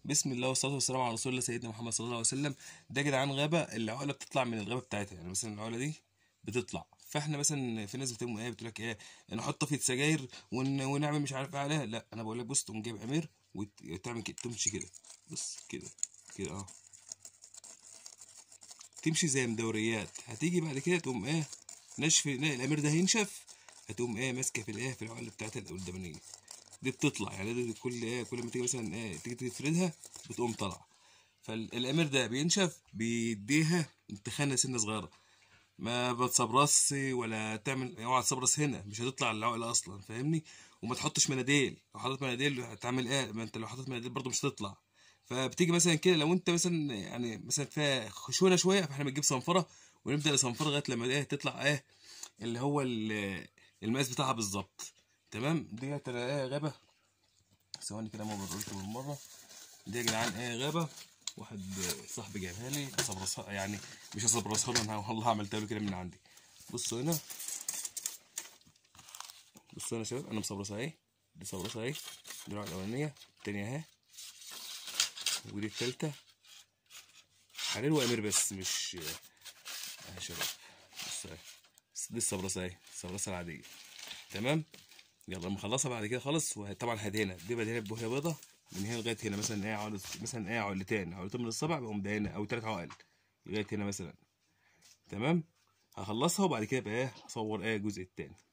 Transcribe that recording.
بسم الله والصلاه والسلام على رسول الله سيدنا محمد صلى الله عليه وسلم ده يا جدعان غابه العقله بتطلع من الغابه بتاعتها يعني مثلا العقله دي بتطلع فاحنا مثلا في ناس بتقوم ايه بتقول لك ايه نحط في سجاير ون... ونعمل مش عارف ايه عليها لا انا بقول لك بص تقوم جايب عمير وت- وتعمل كده تمشي كده بص كده كده اه تمشي زي مدوريات هتيجي بعد كده تقوم ايه نشف لا الامير ده هينشف هتقوم ايه ماسكه في الايه في العقله بتاعتها القدامانيه دي بتطلع يعني دي كل ايه كل ما تيجي مثلا ايه تيجي تفردها بتقوم طالعه فالامير ده بينشف بيديها تخانه سنه صغيره ما بتصبرص ولا تعمل اوعى تصبرص هنا مش هتطلع العقله اصلا فاهمني وما تحطش مناديل لو حطيت مناديل هتعمل ايه ما انت لو حطيت مناديل برضه مش هتطلع فبتيجي مثلا كده لو انت مثلا يعني مثلا فيها خشونه شويه فاحنا بنجيب صنفره ونبدا نصنفرها لغايه لما ايه تطلع ايه اللي هو ال- المقاس بتاعها بالظبط تمام ديت انا ايه غابه ثواني كده ما بوريكم بالمره دي يا جدعان ايه غابه واحد صاحبي جايبها لي صبرصها يعني مش هصبرصها له انا والله عملتها له كده من عندي بصوا هنا بصوا هنا يا شباب انا مصبرصها اهي دي صبرصها اهي دي النوع الاولانيه التانيه اهي ودي التالتة حرير وامير بس مش اهي يا شباب بص اهي دي الصبرصه اهي الصبرصه العاديه تمام يلا مخلصها بعد كده خالص وطبعا هدهنها دي بدهنها ببويه بيضه من هنا لغايه هنا مثلا ايه عقل مثلا ايه عقلتين عقلتين من الصبع بقوم دهنها او تلات عقل لغايه هنا مثلا تمام هخلصها وبعد كده بقى ايه هصور ايه الجزء التاني